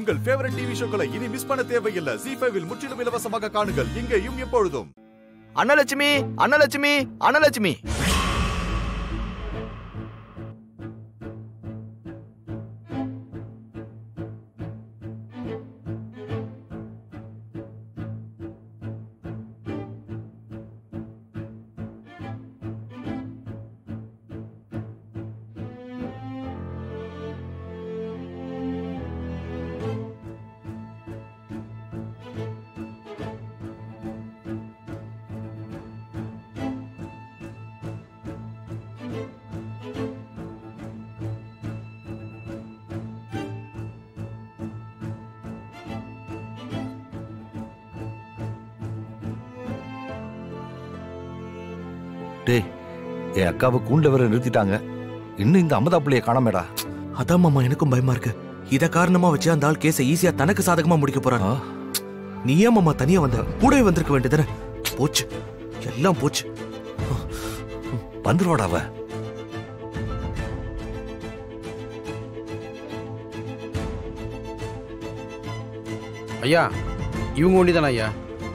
உங்கள் favourite TV ஷோக்களை இனி miss பண்ண தேவையில்லை ஜி ஃபைவில் முற்றிலும் இலவசமாக காணுங்கள் இங்கேயும் எப்பொழுதும் அன்னலட்சுமி அன்னலட்சுமி அன்னலட்சுமி டேய் என் அக்காவை கூண்ட வர நிறுத்திட்டாங்க இன்னும் இந்த அமதா பிள்ளைய காணாமேடா அதான் மாமா எனக்கும் பயமா இருக்கு இத காரணமா வச்சு அந்த ஆள் கேஸை ஈஸியா தனக்கு சாதகமா முடிக்க போறான் ஆ? நீ ஏன் மாமா தனியா வந்த கூடவே வந்திருக்க வேண்டியதானே போச்சு எல்லாம் போச்சு வந்துருவாடா அவ ஐயா இவங்க ஒண்டி தானே ஐயா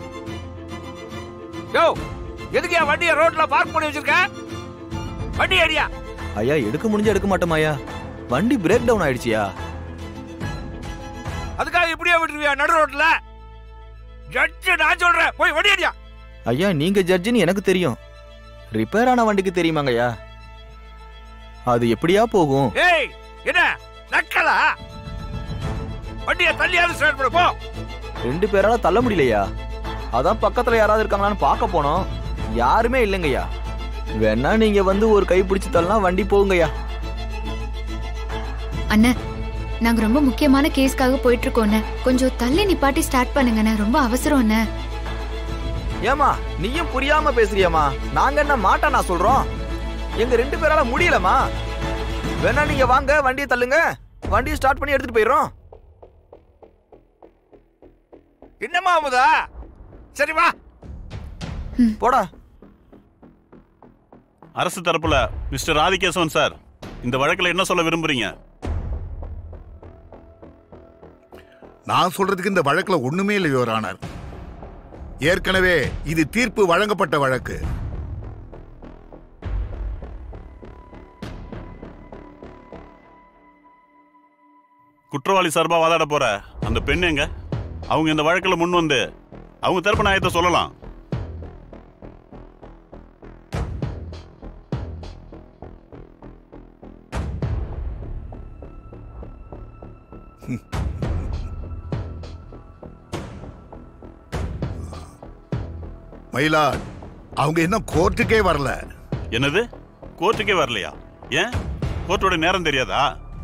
யோ எதுக்கு என் வண்டியை ரோட்ல பார்க் பண்ணி வச்சிருக்க வண்டி அடியா ஐயா எடுக்க முடிஞ்சா எடுக்க மாட்டோமா ஐயா வண்டி பிரேக் டவுன் ஆயிடுச்சியா அதுக்காக இப்படியே விட்டுருவியா நடு ரோட்ல ஜட்ஜு நான் சொல்றேன் போய் வண்டி அடியா ஐயா நீங்க ஜட்ஜின்னு எனக்கு தெரியும் ரிப்பேர் ஆன வண்டிக்கு தெரியுமாங்க ஐயா அது எப்படியா போகும் ஏய் என்ன நக்கலா வண்டியை தள்ளியாவது ஸ்டார்ட் பண்ணு போ ரெண்டு பேரால தள்ள முடியலையா அதான் பக்கத்துல யாராவது இருக்காங்களான்னு பார்க்க போனோம் யாருமே இல்லைங்கய்யா வேணா நீங்க வந்து ஒரு கை பிடிச்சு தள்ளலாம் வண்டி போகுங்கய்யா அண்ணே நாங்க ரொம்ப முக்கியமான கேஸ்க்காக போயிட்டு இருக்கோண்ணே கொஞ்சம் தள்ளி நிப்பாட்டி ஸ்டார்ட் பண்ணுங்கண்ணே ரொம்ப அவசரம் அண்ணே ஏமா நீயும் புரியாம பேசுறியாமா நாங்க என்ன மாட்டா நான் சொல்றோம் எங்க ரெண்டு பேரால முடியலமா வேணா நீங்க வாங்க வண்டியை தள்ளுங்க வண்டியை ஸ்டார்ட் பண்ணி எடுத்துட்டு போயிடுறோம் என்னம்மா அமுதா சரி வா போடா அரசு தரப்புல மிஸ்டர் ஆதிகேசவன் சார் இந்த வழக்குல என்ன சொல்ல விரும்புறீங்க நான் சொல்றதுக்கு இந்த வழக்குல ஒண்ணுமே இல்லை யுவர் ஆனர் ஏற்கனவே இது தீர்ப்பு வழங்கப்பட்ட வழக்கு குற்றவாளி சார்பா வாதாட போற அந்த பெண் எங்க அவங்க இந்த வழக்குல முன் வந்து அவங்க தரப்பு நியாயத்தை சொல்லலாம் மயிலா அவங்க இன்னும் கோர்ட்டுக்கே வரல என்னது கோர்ட்டுக்கே வரலையா ஏன் கோர்ட்டோட நேரம் தெரியாதா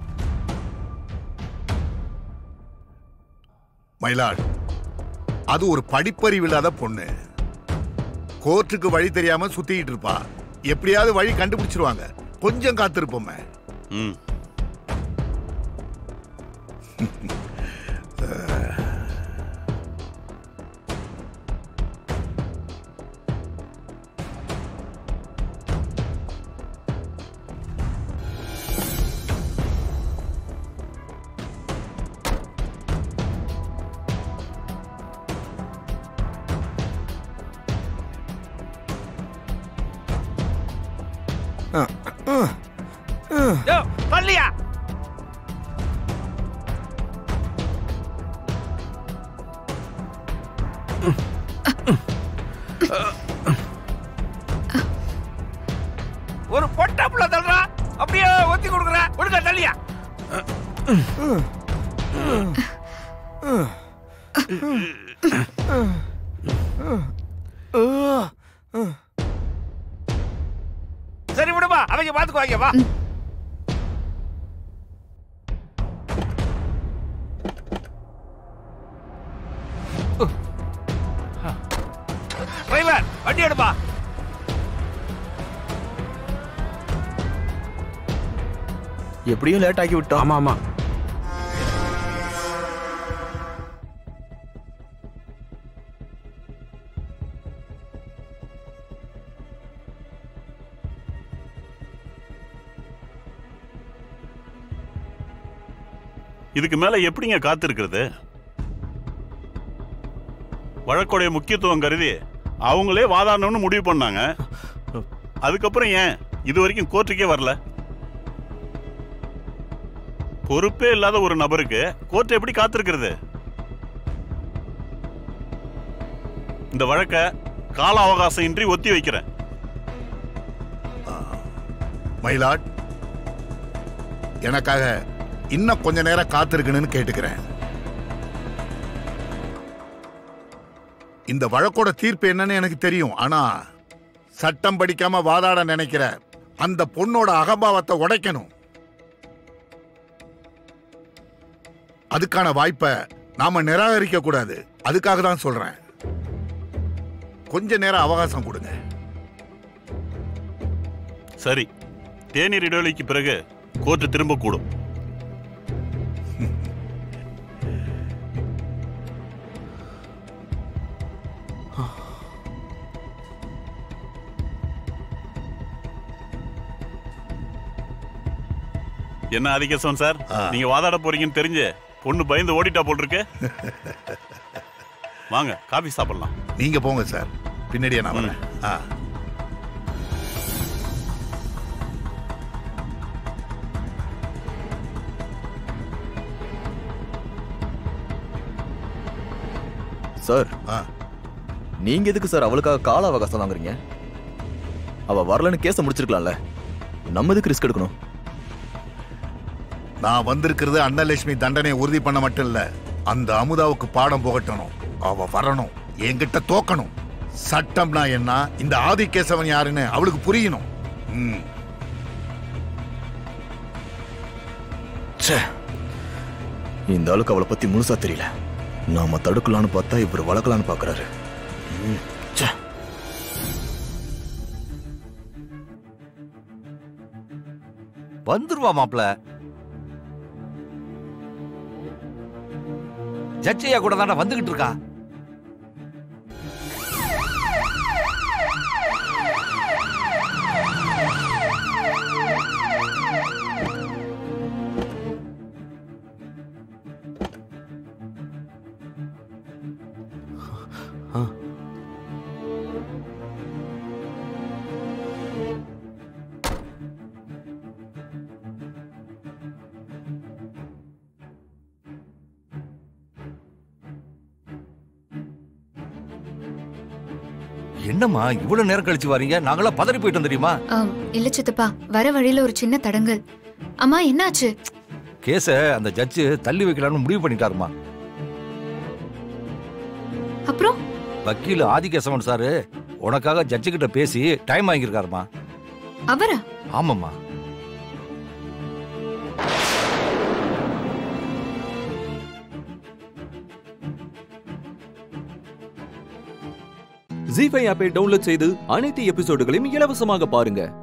மயிலாட் அது ஒரு படிப்பறிவு இல்லாத பொண்ணு கோர்ட்டுக்கு வழி தெரியாம சுத்திக்கிட்டு இருப்பா எப்படியாவது வழி கண்டுபிடிச்சிருவாங்க கொஞ்சம் காத்திருப்போமே ம் யோ தள்ளியா ஒரு பொட்டப்புல தள்ளுறா அப்படியே ஒத்தி கொடுக்குற ஒழுங்கா தள்ளியா சரி விடுமா அவங்க பாத்துக்குவாங்க வா டிரைவர் வண்டி எடுப்பா எப்படியும் லேட் ஆக்கி விட்டோம் ஆமா ஆமா இதுக்கு மேல எப்படிங்க காத்திருக்கிறது வழக்குடைய முக்கியத்துவம் கருதி அவங்களே வாதாடணும்னு முடிவு பண்ணாங்க அதுக்கப்புறம் ஏன் இது வரைக்கும் கோர்ட்டுக்கே வரல பொறுப்பே இல்லாத ஒரு நபருக்கு கோர்ட் எப்படி காத்திருக்கிறது இந்த வழக்க கால அவகாசம் இன்றி ஒத்தி வைக்கிறேன் மயிலாட் எனக்காக இன்னும் கொஞ்ச நேரம் காத்திருக்கணும்னு கேட்டுக்கிறேன் இந்த வழக்கோட தீர்ப்பு என்னன்னு எனக்கு தெரியும் ஆனா சட்டம் படிக்காம வாதாட நினைக்கிற அந்த பொண்ணோட அகம்பாவத்தை உடைக்கணும் அதுக்கான வாய்ப்பை நாம நிராகரிக்க கூடாது அதுக்காக தான் சொல்றேன் கொஞ்ச நேரம் அவகாசம் கொடுங்க சரி தேநீர் இடைவெளிக்கு பிறகு கோர்ட்டு திரும்ப கூடும் என்ன ஆதிகேசவன் சார் நீங்க வாதாட போறீங்கன்னு தெரிஞ்சு பொண்ணு பயந்து ஓடிட்டா போல் இருக்கு வாங்க காபி சாப்பிடலாம் நீங்க போங்க சார் பின்னாடியே நான் வரேன் ஆ சார் ஆ நீங்க எதுக்கு சார் அவளுக்காக கால அவகாசம் வாங்குறீங்க அவ வரலன்னு கேஸ முடிச்சிருக்கலாம்ல நம்ம எதுக்கு ரிஸ்க் எடுக்கணும் நான் வந்திருக்கிறது அன்னலட்சுமி தண்டனை உறுதி பண்ண மட்டும் இல்ல அந்த அமுதாவுக்கு பாடம் புகட்டணும் அவ வரணும் என்கிட்ட தோக்கணும் சட்டம்னா என்ன இந்த ஆதிகேசவன் யாருன்னு அவளுக்கு புரியணும் ம் ச்சே இந்த ஆளுக்கு அவளை பத்தி முழுசா தெரியல நாம தடுக்கலான்னு பார்த்தா இவர் வளர்க்கலான்னு பாக்குறாரு ம், ச்சே. வந்துருவா மாப்ள ஜட்ஜையா கூட தானே வந்துகிட்டு இருக்கா என்னம்மா இவ்வளவு நேரம் கழிச்சு வரீங்க நாங்களாம் பதறி போயிட்டோம் தெரியுமா ஆம், இல்ல சித்தப்பா வர வழியில ஒரு சின்ன தடங்கல் அம்மா என்னாச்சு கேஸ அந்த ஜட்ஜு தள்ளி வைக்கலாம்னு முடிவு பண்ணிட்டாருமா அப்புறம் வக்கீல் ஆதிகேசவன் சாரு உனக்காக ஜட்ஜு கிட்ட பேசி டைம் வாங்கியிருக்காருமா அவரா ஆமாம்மா ஜி ஃபைவ் ஆப்பை டவுன்லோட் செய்து அனைத்து எபிசோடுகளையும் இலவசமாக பாருங்க